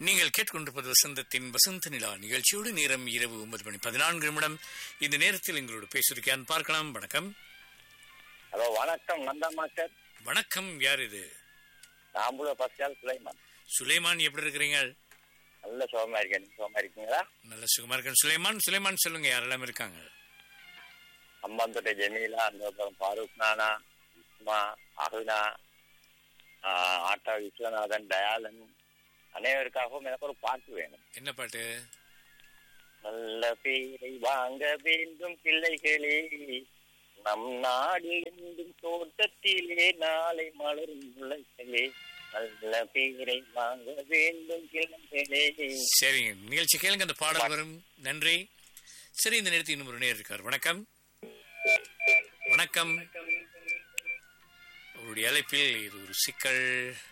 நீங்கள் கேட்டுக்கொண்டிருப்பது வசந்தத்தின் வசந்த நிலா நிகழ்ச்சியோடு நேரம் இரவு ஒன்பது மணி பதினான்கு நிமிடம் இந்த நேரத்தில் எங்களோடு பேசுவதற்கான் பார்க்கலாம் வணக்கம் ஹலோ வணக்கம் நந்தா மாஸ்டர் வணக்கம் யார் இது நாம்புல பஸ்கால் சுலைமான் சுலைமான் எப்படி இருக்கிறீங்க நல்ல சுகமா இருக்கேன் நீங்க சுகமா இருக்கீங்களா நல்ல சுகமா இருக்கேன் சுலைமான் சுலைமான் சொல்லுங்க யாரெல்லாம் இருக்காங்க அம்பாந்தோட்டை ஜமீலா அந்த ஃபாரூக் நானா இஸ்மா அகுனா ஆஹ், ஆட்டா விஸ்வநாதன் தயாளன் அனைவருக்காகவும் எனக்கு ஒரு பாட்டு வேணும் என்ன பாட்டு நல்ல பேரை வாங்க வேண்டும் பிள்ளைகளே நம் நாடு எங்கும் தோட்டத்திலே நாளை மலரும் முளைகளே நல்ல பேரை வாங்க வேண்டும் பிள்ளைகளே சரிங்க நிகழ்ச்சி கேளுங்க அந்த பாடல் வரும் நன்றி சரி இந்த நேரத்தில் இன்னும் ஒரு நேர் இருக்கார் வணக்கம் வணக்கம் அவருடைய அழைப்பில் இது ஒரு சிக்கல்